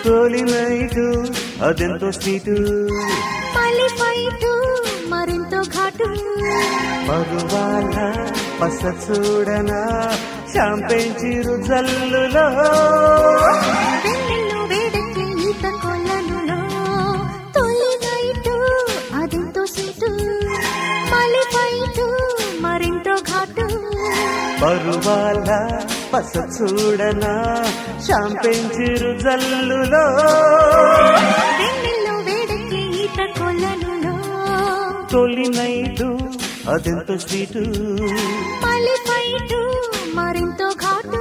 తొలి నైటు అదెంతో స్వీటు మళ్ళీ ఫైట్ మరింతో ఘాటు పరువాల పస చూడనా షాంపెన్ చిరు జల్లులో వెన్నెల్లో వేడెక్కి ఈత కొల్లనులో తొలి నైటు అదెంతో సీటు మళ్ళీ ఫైట్ మరింతో ఘాటు పరువాల పస చూడనా షాంపెన్ చిరు జల్లులో వెన్నెల్లో వేడెక్కి ఈత కొల్లనులో తొలి నైటు అదెంతో స్వీటు మళ్ళీ ఫైట్ మరింతో ఘాటు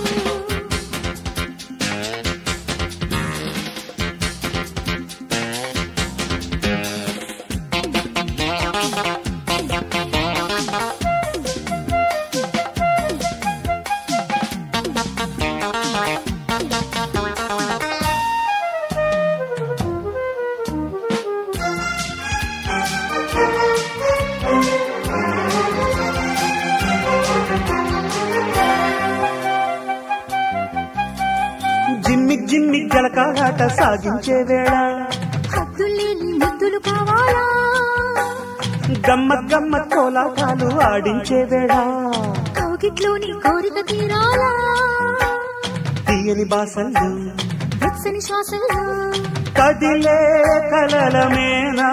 జిమ్మి జిమ్మి జలకాలాట సాగించే వేళ హద్దులేని ముద్దులు కావాలా గమ్మ గమ్మ కోలాటాలు ఆడించే వేళ కౌగిట్లోని కోరిక తీరాలా తీయని బాసలు వెచ్చని శ్వాసల్లో కదిలే కలల మేనా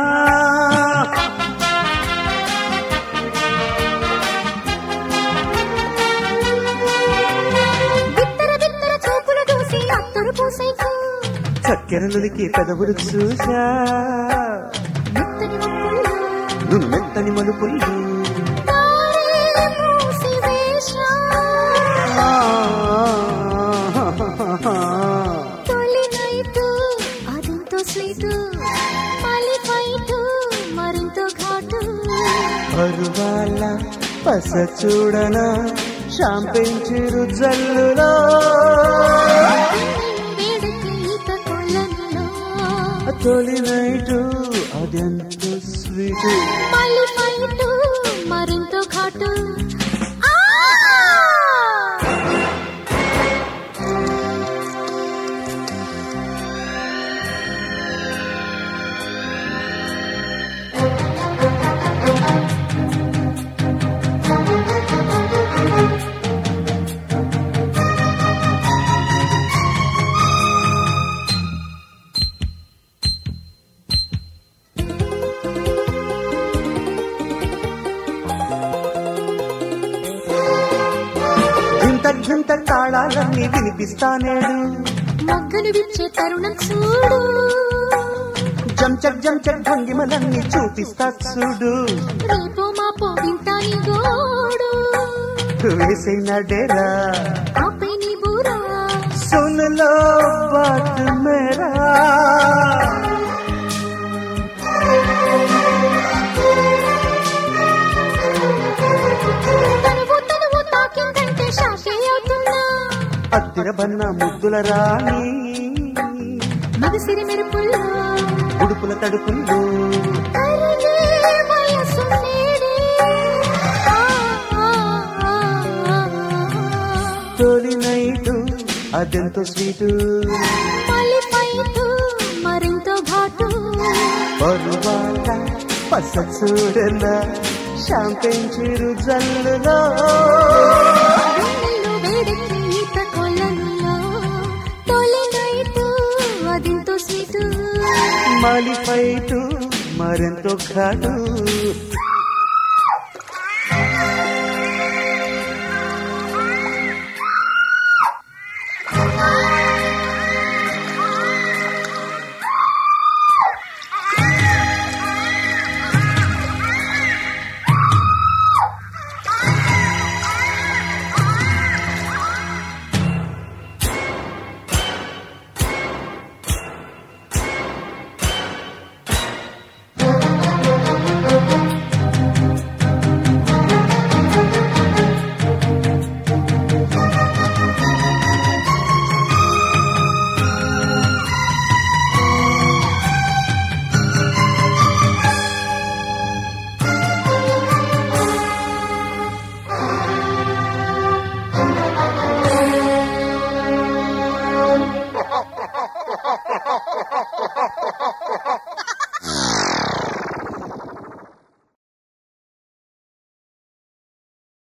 బిత్తర బిత్తర చూపులు దూసి అత్తరు పూసైకు చక్కెరలునికి పెదవులు చూసా మెత్తని వంపుల్లో నువ్వు మెత్తని మలుపులు తారే మూసి వేశా. తొలి నైటు అదెంతో స్వీటు మళ్ళీ ఫైటు మరింతో ఘాటు పరువాల పస చూడనా షాంపెన్ చిరు జల్లులో వేడెక్కి ఈత కొల్లనులో తొలి నైటు అదెంత స్వీటు మళ్ళీ ఫైటు మరింతో ఘాటు ఆ! గింత గింత తాళాలన్నీ వినిపిస్తానేడు మొగ్గలు విచ్చే తరుణం చూడు జంచక్ జంచక్ భంగిమలన్నీ చూపిస్తా చూడు రేపో మాపో వింటాని గోడు వేసిన డేరా ఆపై నీ బూరా सुन लो बात मेरा తనువు తనువు తాకిందంటే షాకే అవుతున్నా అత్తిర బన్న ముద్దుల రాణి మగసిరి మెరుపుల్లో ఉడుపుల తడుపుల్లో కరిగే వయసు నేడే. ఆ, ఆ, ఆ, ఆ, ఆ. తొలి నైటు అదెంతో స్వీటు మళ్ళీ ఫైటు మరింతో ఘాటు పరువాల పస చూడన షాంపెన్ చిరు జల్లులో వెన్నెల్లో వేడెక్కి ఈత కొలనులో తొలి నైటు అదింతో స్వీటు మాలి ఫైటు మరెంతో ఘాటు